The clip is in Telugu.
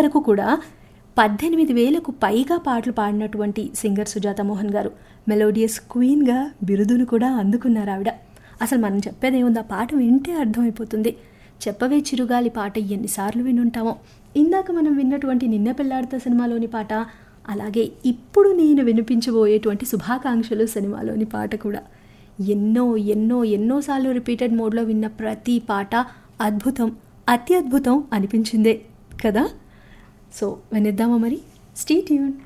వరకు కూడా పద్దెనిమిది వేలకు పైగా పాటలు పాడినటువంటి సింగర్ సుజాత మోహన్ గారు మెలోడియస్ క్వీన్గా బిరుదును కూడా అందుకున్నారు ఆవిడ అసలు మనం చెప్పేది ఏముంది ఆ పాట వింటే అర్థమైపోతుంది చెప్పవే చిరుగాలి పాట ఎన్నిసార్లు వినుంటామో ఇందాక మనం విన్నటువంటి నిన్న పెళ్లాడతా సినిమాలోని పాట అలాగే ఇప్పుడు నేను వినిపించబోయేటువంటి శుభాకాంక్షలు సినిమాలోని పాట కూడా ఎన్నో ఎన్నో ఎన్నోసార్లు రిపీటెడ్ మోడ్లో విన్న ప్రతి పాట అద్భుతం అత్యద్భుతం అనిపించిందే కదా సో వినిద్దామా మరి స్టీ ట్యూన్